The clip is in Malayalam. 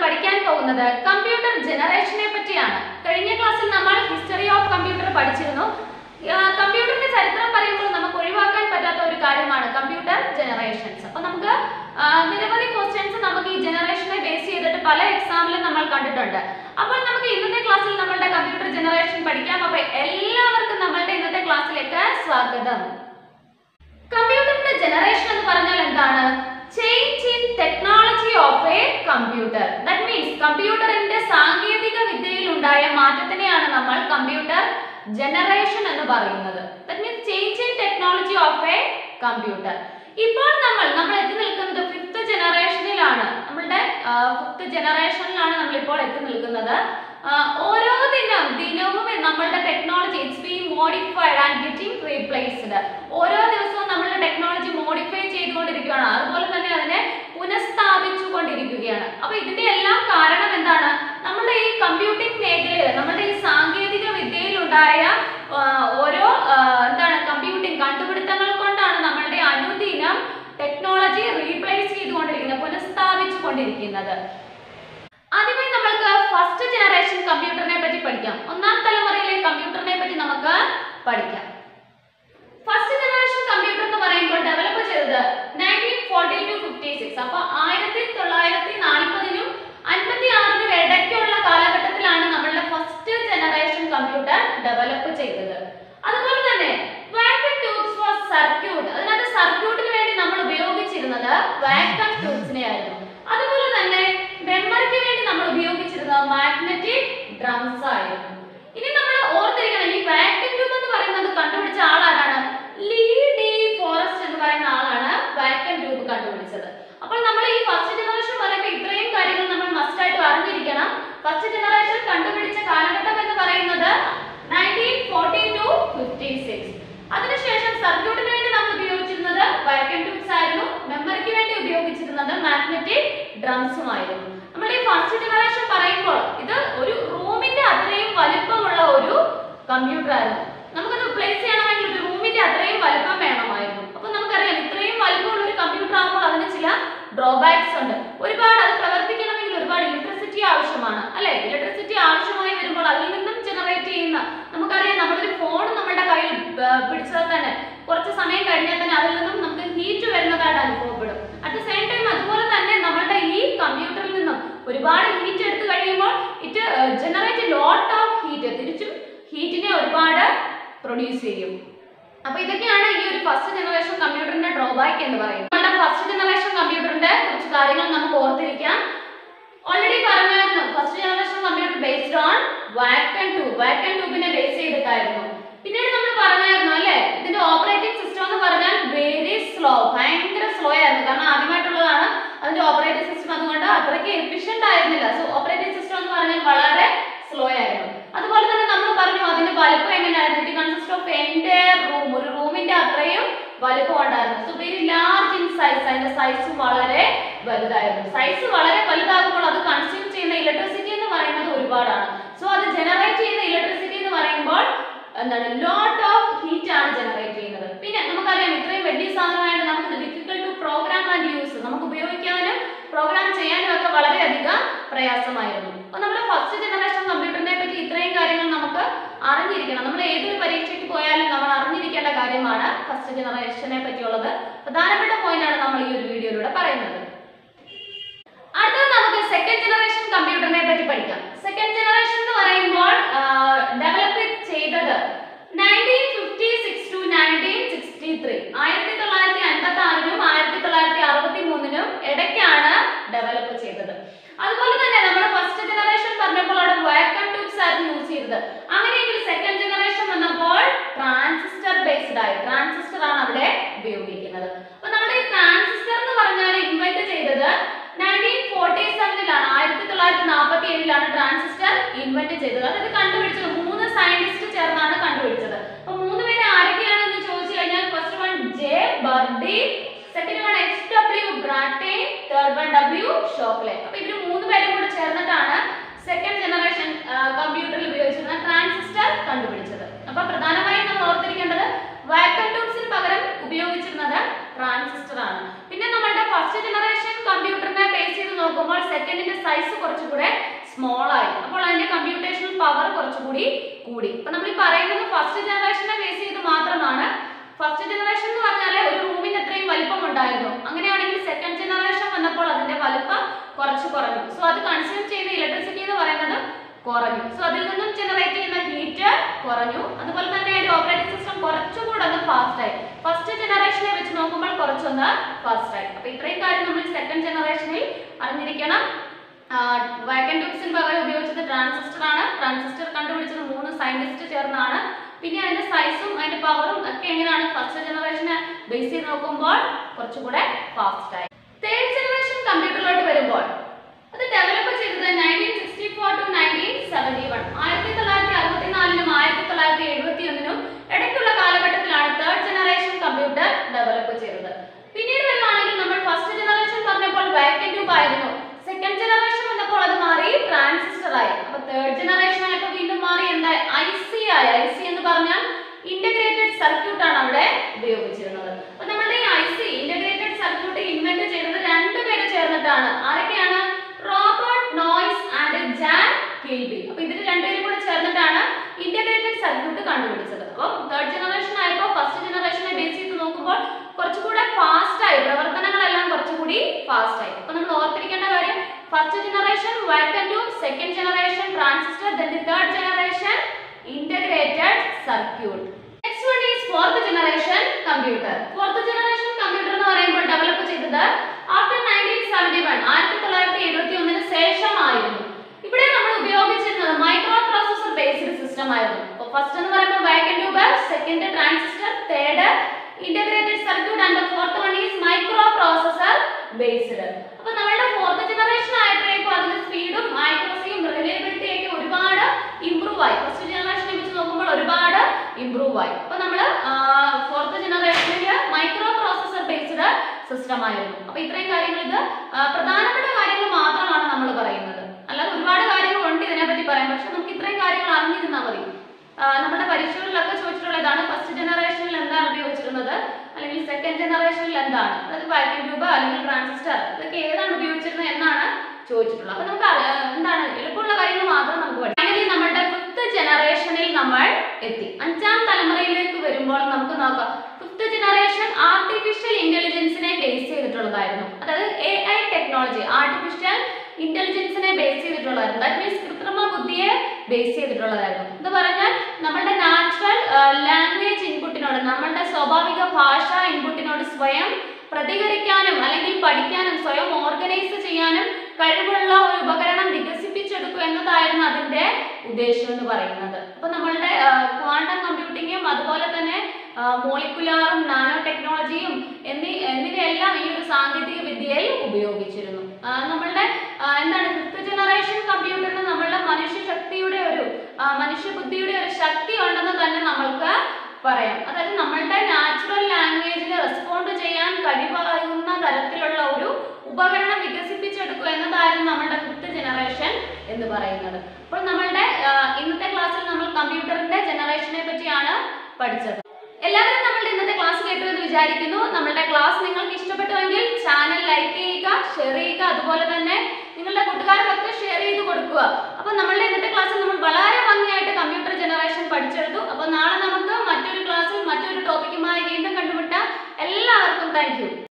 പഠിക്കാൻ പോകുന്നത് കമ്പ്യൂട്ടർ ജനറേഷനെ പറ്റിയാണ് കഴിഞ്ഞ ക്ലാസ്സിൽ നമ്മൾ ഹിസ്റ്ററി ഓഫ് കമ്പ്യൂട്ടർ പഠിച്ചിരുന്നു ആ, കമ്പ്യൂട്ടറിന്റെ ചരിത്രം പറയുമ്പോൾ നമുക്ക് ഒഴിവാക്കാൻ പറ്റാത്ത ഒരു കാര്യമാണ് കമ്പ്യൂട്ടർ ജനറേഷൻസ് അപ്പൊ നമുക്ക് ആ, നിരവധി ക്വസ്റ്റ്യൻസ് നമുക്ക് ഈ ജനറേഷനെ ബേസ് ചെയ്തിട്ട് പല എക്സാമിലും നമ്മൾ കണ്ടിട്ടുണ്ട് അപ്പോൾ നമുക്ക് ഇന്നത്തെ ക്ലാസ്സിൽ നമ്മളുടെ കമ്പ്യൂട്ടർ ജനറേഷൻ പഠിക്കാം അപ്പൊ എല്ലാവർക്കും നമ്മളുടെ ഇന്നത്തെ ക്ലാസ്സിലേക്ക് സ്വാഗതം കമ്പ്യൂട്ടറിന്റെ ജനറേഷൻ എന്ന് പറഞ്ഞാൽ എന്താണ് change in technology of a computer that means കമ്പ്യൂട്ടറിന്റെ സാങ്കേതിക വിദ്യയിൽ ഉണ്ടായ മാറ്റത്തിനെയാണ് നമ്മൾ കമ്പ്യൂട്ടർ ജനറേഷൻ എന്ന് പറയുന്നത് that means change in technology of a computer ഇപ്പോൾ നമ്മൾ നമ്മൾ എത്തി നിൽക്കുന്നത് ഫിഫ്ത്ത് ജനറേഷനിലാണ് നമ്മളുടെ ഫിഫ്ത്ത് ജനറേഷനിലാണ് നമ്മൾ ഇപ്പോൾ എത്തി നിൽക്കുന്നത് ആ, ഓരോ ദിനം ദിനവും നമ്മളുടെ technology it's be modified and getting replaced ഓരോ ദിവസവും നമ്മളുടെ ടെക്നോളജി മോഡിഫൈ ചെയ്തുകൊണ്ടിരിക്കുകയാണ് അതുപോലെ തന്നെ അതിനെ പുനഃസ്ഥാപിച്ചു കൊണ്ടിരിക്കുകയാണ് അപ്പൊ ഇതിന്റെ എല്ലാം കാരണം എന്താണ് നമ്മുടെ ഈ കമ്പ്യൂട്ടിംഗ് മേഖലയിൽ നമ്മുടെ ഈ സാങ്കേതിക വിദ്യയിൽ ഉണ്ടായ ആ, ഓരോ ആ, എന്താണ് കമ്പ്യൂട്ടിംഗ് കണ്ടുപിടുത്തങ്ങൾ കൊണ്ടാണ് നമ്മളുടെ അനുദിനം ടെക്നോളജി റീപ്ലേസ് ചെയ്തുകൊണ്ടിരിക്കുന്നത് പുനഃസ്ഥാപിച്ചു കൊണ്ടിരിക്കുന്നത് ആദ്യമായി നമ്മൾക്ക് ഫസ്റ്റ് ജനറേഷൻ കമ്പ്യൂട്ടറിനെ പറ്റി പഠിക്കാം ഒന്നാം തലമുറയിലെ കമ്പ്യൂട്ടറിനെ പറ്റി നമുക്ക് പഠിക്കാം ഫസ്റ്റ് ജനറേഷൻ കമ്പ്യൂട്ടർ എന്ന് പറയുമ്പോൾ ഡെവലപ്പ് ചെയ്തത് nineteen forty to fifty six അപ്പൊ ആയിരത്തി തൊള്ളായിരത്തി നാൽപ്പതിനും അൻപത്തി ആറിനും ഇടയ്ക്കുള്ള കാലഘട്ടത്തിലാണ് നമ്മളുടെ ഫസ്റ്റ് ജനറേഷൻ കമ്പ്യൂട്ടർ ഡെവലപ്പ് ചെയ്തത് അതുപോലെ തന്നെ വാക്വം ട്യൂബ്സ് ഫോർ സർക്യൂട്ട് അതിനകത്ത് സർക്യൂട്ടിന് വേണ്ടി നമ്മൾ ഉപയോഗിച്ചിരുന്നത് വാക്വം ട്യൂബ്സിനെ ആയിരുന്നു അതുപോലെ തന്നെ മെമ്മറിക്ക് വേണ്ടി നമ്മൾ ഉപയോഗിച്ചിരുന്നത് മാഗ്നറ്റിക് ഡ്രംസ് ആയിരുന്നു ഇനി നമ്മൾ ഓർത്തിരിക്കണം ഈ വാക്വം ട്യൂബ് എന്ന് പറയുന്നത് കണ്ടുപിടിച്ച ആളാരാണ് ലീ ഡി ഫോറസ്റ്റ് എന്ന് പറയുന്ന ആളാണ് വാക്വം ട്യൂബ് കണ്ടുപിടിച്ചത് അപ്പോൾ നമ്മൾ ഈ ഫസ്റ്റ് ജനറേഷൻ പറയുമ്പോൾ ഇത്രയും കാര്യങ്ങൾ നമ്മൾ മസ്റ്റ് ആയിട്ട് അറിഞ്ഞിരിക്കണം ഫസ്റ്റ് ജനറേഷൻ കണ്ടുപിടിച്ച കാലഘട്ടം എന്ന് പറയുന്നത് nineteen forty to fifty six അതിനുശേഷം സർക്യൂട്ടിന് വേണ്ടി നമ്മൾ ഉപയോഗിച്ചിരുന്നത് വാക്വം ട്യൂബ്സ് ആയിരുന്നു മെമ്മറിക്ക് വേണ്ടി ഉപയോഗിച്ചിരുന്നത് മാഗ്നറ്റിക് ഡ്രംസുമായിരുന്നു നമ്മൾ ഈ ഫസ്റ്റ് ജനറേഷൻ പറയുമ്പോൾ ഇത് ഒരു റൂമിന്റെ അത്രയും വലിപ്പമുള്ള ഒരു കമ്പ്യൂട്ടർ ആയിരുന്നു നമുക്കത് പ്ലേസ് ചെയ്യണമെങ്കിൽ ഒരു റൂമിന്റെ അത്രയും വലിപ്പം വേണമായിരുന്നു അപ്പൊ നമുക്കറിയാം ഇത്രയും വലിപ്പമുള്ള ഒരു കമ്പ്യൂട്ടർ ആകുമ്പോൾ അതിന് ചില ഡ്രോബാക്സ് ഉണ്ട് ഒരുപാട് അത് പ്രവർത്തിക്കണമെങ്കിൽ ഒരുപാട് ഇലക്ട്രിസിറ്റി ആവശ്യമാണ് അല്ലെ ഇലക്ട്രിസിറ്റി ആവശ്യമായി വരുമ്പോൾ അതിൽ നിന്നും ജനറേറ്റ് ചെയ്യുന്ന നമുക്കറിയാം നമ്മളൊരു ഫോൺ നമ്മുടെ കയ്യിൽ ഏർ പിടിച്ചാൽ തന്നെ കുറച്ച് സമയം കഴിഞ്ഞാൽ തന്നെ അതിൽ നിന്നും നമുക്ക് ഹീറ്റ് വരുന്നതായിട്ട് അനുഭവപ്പെടും അറ്റ് ദ സെയിം ടൈം അതുപോലെ തന്നെ നമ്മുടെ ഈ കമ്പ്യൂട്ടറിൽ നിന്നും ഒരുപാട് ഹീറ്റ് എടുത്തു കഴിയുമ്പോൾ it generate lot of heat തിരിച്ചും ഹീറ്റിനെ ഒരുപാട് പ്രൊഡ്യൂസ് ചെയ്യും അപ്പൊ ഇതൊക്കെയാണ് ഈ ഒരു ഫസ്റ്റ് ജനറേഷൻ കമ്പ്യൂട്ടറിന്റെ ഡ്രോബാക്ക് എന്ന് പറയുന്നത് നമ്മുടെ ഫസ്റ്റ് ജനറേഷൻ കമ്പ്യൂട്ടറിന്റെ കുറച്ച് കാര്യങ്ങൾ നമുക്ക് ഓർത്തിരിക്കാം ഓൾറെഡി പറഞ്ഞായിരുന്നു first generation computer based on vacuum tube vacuum ട്യൂബിനെ ബേസ് ചെയ്തിട്ടായിരുന്നു പിന്നീട് നമ്മൾ പറഞ്ഞായിരുന്നു അല്ലേ ഇതിന്റെ ഓപ്പറേറ്റിംഗ് സിസ്റ്റം എന്ന് പറഞ്ഞാൽ വെരി സ്ലോ ഭയങ്കര സ്ലോ ആയിരുന്നു കാരണം ആദ്യമായിട്ടുള്ളതാണ് അതിന്റെ ഓപ്പറേറ്റിംഗ് സിസ്റ്റം അതുകൊണ്ട് അത്രയ്ക്ക് എഫിഷ്യന്റ് ആയിരുന്നില്ല സോ ഓപ്പറേറ്റിംഗ് സിസ്റ്റം എന്ന് പറഞ്ഞാൽ വളരെ സ്ലോ ആയിരുന്നു അതുപോലെ തന്നെ നമ്മൾ പറഞ്ഞു അതിന്റെ വലുപ്പം എങ്ങനെയായിരുന്നു ഇറ്റ് കൺസിസ്റ്റ് ഓഫ് എൻ്റെ റൂം ഒരു റൂമിന്റെ അത്രയും വലുപ്പം ഉണ്ടായിരുന്നു so very large in size അതിന്റെ സൈസ് വളരെ വലുതായിരുന്നു സൈസ് വളരെ വലുതാകുമ്പോൾ അത് കൺസ്യൂം ചെയ്യുന്ന ഇലക്ട്രിസിറ്റി എന്ന് പറയുന്നത് ഒരുപാടാണ് സോ അത് ജനറേറ്റ് ചെയ്യുന്ന ഇലക്ട്രിസിറ്റി എന്ന് പറയുമ്പോൾ എന്താണ് ലോട്ട് ഓഫ് ഹീറ്റ് ആണ് ജനറേറ്റ് ചെയ്യുന്നത് പിന്നെ നമുക്കറിയാം ഇത്രയും വലിയ സാധനമായിട്ട് നമുക്ക് difficult to program and use നമുക്ക് ഉപയോഗിക്കാനും പ്രോഗ്രാം ചെയ്യാനും ഒക്കെ വളരെയധികം പ്രയാസമായിരുന്നു അപ്പോൾ നമ്മുടെ ഫസ്റ്റ് ജനറേഷൻ കമ്പ്യൂട്ടറിനെ പറ്റി ഇത്രയും കാര്യങ്ങൾ നമുക്ക് അറിഞ്ഞിരിക്കണം നമ്മൾ ഏതൊരു പരീക്ഷയ്ക്ക് പോയാലും നമ്മൾ അറിഞ്ഞിരിക്കേണ്ട കാര്യമാണ് ഫസ്റ്റ് ജനറേഷനെ പറ്റിയുള്ളത് പ്രധാനപ്പെട്ട പോയിന്റാണ് നമ്മൾ ഈ ഒരു വീഡിയോയിലൂടെ പറയുന്നത് അടുത്തത് നമുക്ക് സെക്കൻഡ് ജനറേഷൻ കമ്പ്യൂട്ടറിനെ പറ്റി പഠിക്കാം സെക്കൻഡ് ജനറേഷൻ എന്ന് പറയുമ്പോൾ ഡെവലപ്പ് ചെയ്തത് nineteen fifty six to nineteen sixty three ആയിരത്തി തൊള്ളായിരത്തി അൻപത്തി ആറിനും ആയിരത്തി തൊള്ളായിരത്തി അറുപത്തി മൂന്നിനും ഇടയ്ക്കാണ് ഡെവലപ്പ് ചെയ്തത് അതുപോലെ തന്നെ നമ്മുടെ ഫസ്റ്റ് ജനറേഷൻ പറഞ്ഞപ്പോൾ അവിടെ വാക്വം ട്യൂബ്സ് ആയിരുന്നു യൂസ് ചെയ്തത് അങ്ങനെയെങ്കിൽ സെക്കൻഡ് ജനറേഷൻ വന്നപ്പോൾ ട്രാൻസിസ്റ്റർ ബേസ്ഡ് ആയി ട്രാൻസിസ്റ്റർ ആണ് അവിടെ ഉപയോഗിക്കുന്നത് അപ്പൊ നമ്മുടെ ഈ ട്രാൻസിസ്റ്റർ എന്ന് പറഞ്ഞാൽ ഇൻവെന്റ് ചെയ്തത് നയൻറ്റീൻ ഫോർട്ടി സെവനിലാണ് ആയിരത്തി തൊള്ളായിരത്തി നാൽപ്പത്തി ഏഴിലാണ് ട്രാൻസിസ്റ്റർ ഇൻവെന്റ് ചെയ്തത് അതായത് കണ്ടുപിടിച്ചത് മൂന്ന് സയന്റിസ്റ്റ് ചേർന്നാണ് കണ്ടുപിടിച്ചത് അപ്പൊ മൂന്ന് പേര് ആരൊക്കെയാണെന്ന് ചോദിച്ചു കഴിഞ്ഞാൽ first one J Bardeen second one H W Brattain third one W Shockley അപ്പൊ ഇവര് മൂന്ന് പേരും കൂടെ ചേർന്നിട്ടാണ് സെക്കൻഡ് ജനറേഷൻ കമ്പ്യൂട്ടറിൽ ഉപയോഗിച്ചിരുന്ന ട്രാൻസിസ്റ്റർ കണ്ടുപിടിച്ചത് അപ്പൊ പ്രധാനമായും നമ്മൾ ഓർത്തിരിക്കേണ്ടത് വാക്വം ട്യൂബ്സിന് പകരം ഉപയോഗിച്ചിരുന്നത് ട്രാൻസിസ്റ്റർ ആണ് പിന്നെ നമ്മളുടെ ഫസ്റ്റ് ജനറേഷൻ കമ്പ്യൂട്ടറിനെ ബേസ് ചെയ്ത് നോക്കുമ്പോൾ സെക്കൻഡിന്റെ സൈസ് കുറച്ചുകൂടെ സ്മോൾ ആയി അപ്പോൾ അതിന്റെ കമ്പ്യൂട്ടേഷണൽ പവർ കുറച്ചുകൂടി കൂടി ഇപ്പൊ നമ്മൾ ഈ പറയുന്നത് ഫസ്റ്റ് ജനറേഷനെ ബേസ് ചെയ്ത് മാത്രമാണ് ഫസ്റ്റ് ജനറേഷൻ എന്ന് പറഞ്ഞാൽ ഒരു റൂമിന് എത്രയും വലിപ്പം ഉണ്ടായിരുന്നു അങ്ങനെയാണെങ്കിൽ സെക്കൻഡ് ജനറേഷൻ വന്നപ്പോൾ അതിന്റെ വലിപ്പം കുറച്ച് കുറഞ്ഞു സോ അത് കൺസ്യൂം ചെയ്യുന്ന ഇലക്ട്രിസിറ്റി എന്ന് പറയുന്നത് കുറഞ്ഞു സോ അതിൽ നിന്നും ജനറേറ്റ് ചെയ്യുന്ന ഹീറ്റ് കുറഞ്ഞു അതുപോലെ തന്നെ അതിന്റെ ഓപ്പറേറ്റിംഗ് സിസ്റ്റം കുറച്ചുകൂടെ ഒന്ന് ഫാസ്റ്റ് ആയി ഫസ്റ്റ് ജനറേഷനെ വെച്ച് നോക്കുമ്പോൾ കുറച്ചൊന്ന് ഫാസ്റ്റ് ആയി അപ്പൊ ഇത്രയും കാര്യം നമ്മൾ സെക്കൻഡ് ജനറേഷനിൽ അറിഞ്ഞിരിക്കണം വാക്കൻ ട്യൂബ്സിന് പകരം ഉപയോഗിച്ചത് ട്രാൻസിസ്റ്റർ ആണ് ട്രാൻസിസ്റ്റർ കണ്ടുപിടിച്ചത് മൂന്ന് സയന്റിസ്റ്റ് ചേർന്നാണ് പിന്നെ അതിന്റെ സൈസും അതിന്റെ പവറും ഒക്കെ എങ്ങനെയാണ് ഫസ്റ്റ് ജനറേഷനെ ബേസ് ചെയ്ത് നോക്കുമ്പോൾ കുറച്ചുകൂടെ ഫാസ്റ്റ് ആയി തേർഡ് ജനറേഷൻ കമ്പ്യൂട്ടറിലോട്ട് വരുമ്പോൾ അത് ഡെവലപ്പ് ചെയ്തത് nineteen sixty four to nineteen seventy one ആയിരത്തി തൊള്ളായിരത്തി അറുപത്തിനാലിനും ആയിരത്തി തൊള്ളായിരത്തി എഴുപത്തി ഒന്നിനും ഇടയ്ക്കുള്ള കാലഘട്ടത്തിലാണ് തേർഡ് ജനറേഷൻ കമ്പ്യൂട്ടർ ഡെവലപ്പ് ചെയ്തത് പിന്നീട് വരുവാണെങ്കിൽ നമ്മൾ ഫസ്റ്റ് ജനറേഷൻ പറഞ്ഞപ്പോൾ വാക്യൂം ട്യൂബ് ആയിരുന്നു സെക്കൻഡ് ജനറേഷൻ വന്നപ്പോൾ അത് മാറി ട്രാൻസിസ്റ്റർ ആയി അപ്പൊ തേർഡ് ജനറേഷൻ ആയപ്പോൾ വീണ്ടും മാറി എന്താ ഐ സി ആയി ഐ സി എന്ന് പറഞ്ഞാൽ ഇന്റഗ്രേറ്റഡ് സർക്യൂട്ട് ആണ് അവിടെ ഉപയോഗിച്ചിരുന്നത് അപ്പൊ നമ്മുടെ ഈ I C integrated circuit invent ചെയ്തത് രണ്ടുപേര് ചേർന്നിട്ടാണ് ആരൊക്കെയാണ് Robert Noyce and Jan Kilby അപ്പൊ ഇവര് രണ്ടുപേരും കൂടെ ചേർന്നിട്ടാണ് ഇന്റഗ്രേറ്റഡ് സർക്യൂട്ട് കണ്ടുപിടിച്ചത് അപ്പം തേർഡ് ജനറേഷൻ ആയപ്പോൾ ഫസ്റ്റ് ജനറേഷനെ ബേസ് ചെയ്ത് നോക്കുമ്പോൾ കുറച്ചുകൂടെ ഫാസ്റ്റ് ആയി പ്രവർത്തനങ്ങളെല്ലാം കുറച്ചുകൂടി ഫാസ്റ്റ് ആയി അപ്പൊ നമ്മൾ ഓർത്തിരിക്കേണ്ട കാര്യം first generation vacuum tube second generation transistor then the third generation integrated circuit next one is fourth generation computer fourth generation computer എന്ന് പറയുമ്പോൾ ഡെവലപ്പ് ചെയ്തത് ആഫ്റ്റർ നയൻറ്റീൻ സെവൻറ്റി വൺ ആയിരത്തി തൊള്ളായിരത്തി എഴുപത്തി ഒന്നിന് ശേഷമായിരുന്നു ഇവിടെ നമ്മൾ ഉപയോഗിച്ചിരുന്നത് മൈക്രോ പ്രോസസർ ബേസ്ഡ് സിസ്റ്റം ആയിരുന്നു അപ്പോൾ ഫസ്റ്റ് എന്ന് പറയുമ്പോൾ vacuum tube second transistor third integrated circuit and fourth one is microprocessor based അപ്പോൾ നമ്മളുടെ ഫോർത്ത് ജനറേഷൻ ആയപ്പോഴേക്കും അതിന്റെ സ്പീഡും ആക്യുറസിയും റിലയബിലിറ്റി ഒക്കെ ഒരുപാട് ഇംപ്രൂവ് ആയി ഫസ്റ്റ് ജനറേഷനെ വെച്ച് നോക്കുമ്പോൾ ഒരുപാട് ഇംപ്രൂവ് ആയി അപ്പോൾ നമ്മൾ ഫോർത്ത് ജനറേഷനിൽ മൈക്രോ പ്രോസസർ ബേസ്ഡ് സിസ്റ്റം ആയിരുന്നു അപ്പോൾ ഇത്രയും കാര്യങ്ങൾ ഇത് ആ, പ്രധാനപ്പെട്ട കാര്യങ്ങൾ മാത്രമാണ് നമ്മൾ പറയുന്നത് അല്ലാതെ ഒരുപാട് കാര്യങ്ങളുണ്ട് ഇതിനെപ്പറ്റി പറയാൻ പക്ഷെ നമുക്ക് ഇത്രയും കാര്യങ്ങൾ അറിഞ്ഞിരുന്നാൽ മതി ആ, നമ്മുടെ പരീക്ഷകളിലൊക്കെ ചോദിച്ചിട്ടുള്ള ഇതാണ് ഫസ്റ്റ് ജനറേഷനിൽ എന്താണ് ഉപയോഗിച്ചിരുന്നത് അല്ലെങ്കിൽ സെക്കൻഡ് ജനറേഷനിൽ എന്താണ് അതായത് വാക്യൂം ട്യൂബ് അല്ലെങ്കിൽ ട്രാൻസിസ്റ്റർ ഇതൊക്കെ ഏതാണ് ഉപയോഗിച്ചിരുന്നത് എന്നാണ് ചോദിച്ചിട്ടുള്ളത് അപ്പൊ നമുക്ക് അറി- ആ, എന്താണ് എളുപ്പമുള്ള കാര്യങ്ങൾ മാത്രം നമുക്ക് പഠിക്കാം ഫൈനലി നമ്മുടെ ഫിഫ്ത്ത് ജനറേഷനിൽ നമ്മൾ എത്തി അഞ്ചാം തലമുറയിലേക്ക് വരുമ്പോൾ നമുക്ക് നോക്കാം ഫിഫ്ത്ത് ജനറേഷൻ ആർട്ടിഫിഷ്യൽ ഇന്റലിജൻസിനെ ബേസ് ചെയ്തിട്ടുള്ളതായിരുന്നു അതായത് എ ഐ ടെക്നോളജി ആർട്ടിഫിഷ്യൽ ഇന്റലിജൻസിനെ ബേസ് ചെയ്തിട്ടുള്ളതായിരുന്നു ദാറ്റ് മീൻസ് കൃത്രിമ ബുദ്ധിയെ ബേസ് ചെയ്തിട്ടുള്ളതായിരുന്നു എന്ന് പറഞ്ഞാൽ നമ്മുടെ നാച്ചുറൽ ലാംഗ്വേജ് ഇൻപുട്ടിനോട് നമ്മുടെ സ്വാഭാവിക ഭാഷ ഇൻപുട്ടിനോട് സ്വയം പ്രതികരിക്കാനും അല്ലെങ്കിൽ പഠിക്കാനും സ്വയം ഓർഗനൈസ് ചെയ്യാനും കഴിവുള്ള ഒരു ഉപകരണം വികസിപ്പിച്ചെടുക്കുക എന്നതായിരുന്നു അതിന്റെ ഉദ്ദേശം എന്ന് പറയുന്നത് അപ്പൊ നമ്മളുടെ ക്വാണ്ടം കമ്പ്യൂട്ടിങ്ങും അതുപോലെ തന്നെ മോളിക്കുലാറും നാനോ ടെക്നോളജിയും എന്നീ എന്നിവയെല്ലാം ഈ ഒരു സാങ്കേതിക വിദ്യയിൽ ഉപയോഗിച്ചിരുന്നു ആ, നമ്മളുടെ ആ, എന്താണ് ഫിഫ്ത്ത് ജനറേഷൻ കമ്പ്യൂട്ടറിന് നമ്മളുടെ മനുഷ്യശക്തിയുടെ ഒരു ആ, മനുഷ്യബുദ്ധിയുടെ ഒരു ശക്തി ഉണ്ടെന്ന് തന്നെ നമ്മൾക്ക് പറയാം അതായത് നമ്മളുടെ നാച്ചുറൽ ലാംഗ്വേജിന് റെസ്പോണ്ട് ചെയ്യാൻ കഴിവാകുന്ന തരത്തിലുള്ള ഒരു ഉപകരണം വികസിപ്പിച്ചെടുക്കുക എന്നതായിരുന്നു നമ്മളുടെ ഫിഫ്ത്ത് ജനറേഷൻ എന്ന് പറയുന്നത് അപ്പോൾ നമ്മളുടെ ആ, ഇന്നത്തെ ക്ലാസ്സിൽ നമ്മൾ കമ്പ്യൂട്ടറിന്റെ ജനറേഷനെ പറ്റിയാണ് പഠിച്ചത് എല്ലാവരും നമ്മളുടെ ഇന്നത്തെ ക്ലാസ് കേട്ടു എന്ന് വിചാരിക്കുന്നു നമ്മളുടെ ക്ലാസ് നിങ്ങൾക്ക് ഇഷ്ടപ്പെട്ടുവെങ്കിൽ ചാനൽ ലൈക്ക് ചെയ്യുക ഷെയർ ചെയ്യുക അതുപോലെ തന്നെ നിങ്ങളുടെ കൂട്ടുകാർക്കൊക്കെ ഷെയർ ചെയ്ത് കൊടുക്കുക അപ്പോൾ നമ്മളുടെ ഇന്നത്തെ ക്ലാസ്സിൽ നമ്മൾ വളരെ ഭംഗിയായിട്ട് കമ്പ്യൂട്ടർ ജനറേഷൻ പഠിച്ചെടുത്തു അപ്പോൾ നാളെ നമുക്ക് മറ്റൊരു ക്ലാസ്സിൽ മറ്റൊരു ടോപ്പിക്കുമായി വീണ്ടും കണ്ടുമുട്ടാം എല്ലാവർക്കും താങ്ക്